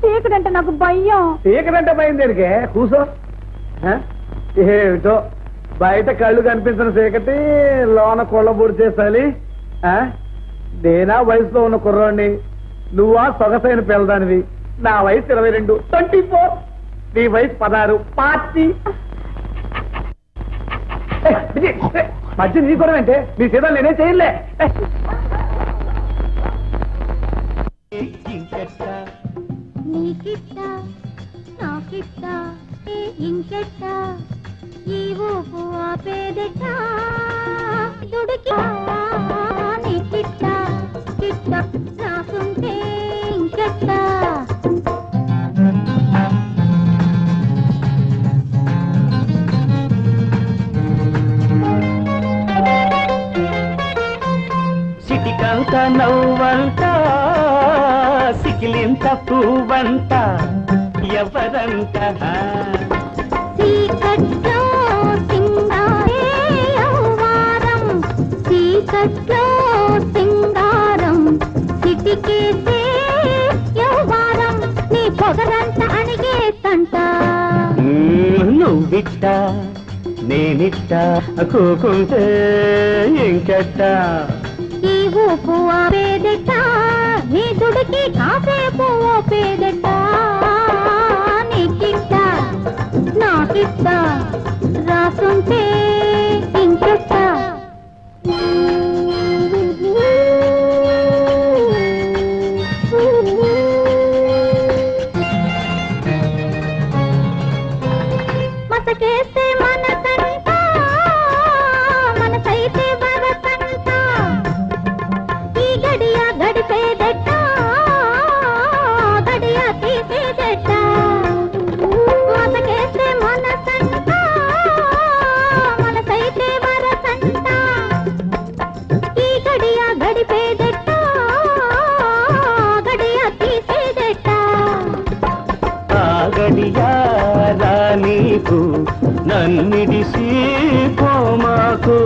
చీకటంటే నాకు భయం చీకటంటే భయం దేనికే కూసో ఆ? ఏమిటో బయట కళ్ళు కనిపించిన చీకటి లోన కొళ్ళబూడి చేసాలి ఆ? నేనా వయసులో ఉన్న కుర్రాడిని నువ్వా సొగసైన పిల్లదానివి నా వయసు ఇరవై రెండు ట్వంటీ ఫోర్ నీ వయసు పదహారు పార్టీ ఏ, విజయ్, ఏ, మధ్య నీ కూడా అంటే నీ సీతాలు నేనే చేయలే ఏ. నీకిట్ట నాకిట్ట ఇంకెట్ట ఈ ఊపు ఆపేదెట్ట దుడికి నీకిట్ట కిట్ట నాకుంటే ఇంకెట్ట సిటికంత నవ్వంట సికిలింత పువ్వంట ఎవరంట చీకట్లో సింగారే యౌవారం చీకట్లో సింగారం సిటికేసే యౌవారం నీ పొగరంత అణిగేసంట మ్మ్, నువ్విట్ట నేనిట్ట కూకుంటే ఇంకెట్ట ఈ ఊపు ఆపేదెట్ట నీ దుడికి కాసేపు ఓపేదెట్ట నీకిట్ట నాకిట్ట రాసుంటే ఇంకెట్ట మసకేస్తే మనసంట మనసైతే వరసంట ఈ గడియ గడిపేదెట్ట గడియ తీసేదెట్ట మసకేస్తే మనసంట మనసైతే వరసంట ఈ గడియ గడిపేదెట్ట గడియ తీసేదెట్ట ఆగడియారా నీకు నన్నిడిసి పోమాకు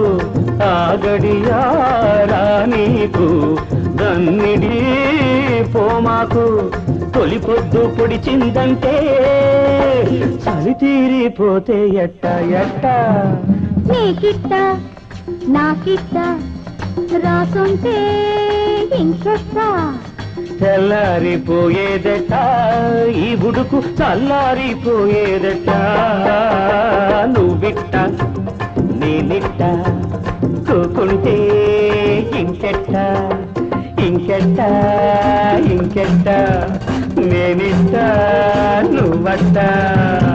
ఆగడియారా నీకు నన్నిడి పోమాకు తొలి పొద్దు పొడిచిందంటే చలి తీరిపోతే ఎట్ట ఎట్ట నీకిట్ట నాకిట్ట రాసుంటే ఇంకెట్ట తెల్లారిపోయేదట ఈ బుడుకు చల్లారిపోయేదట నువ్విట్ట నేనిట్ట కూకుంటే ఇంకెట్ట ఇంకెట్ట ఇంకెట్ట నేనిట్ట నువ్వట్ట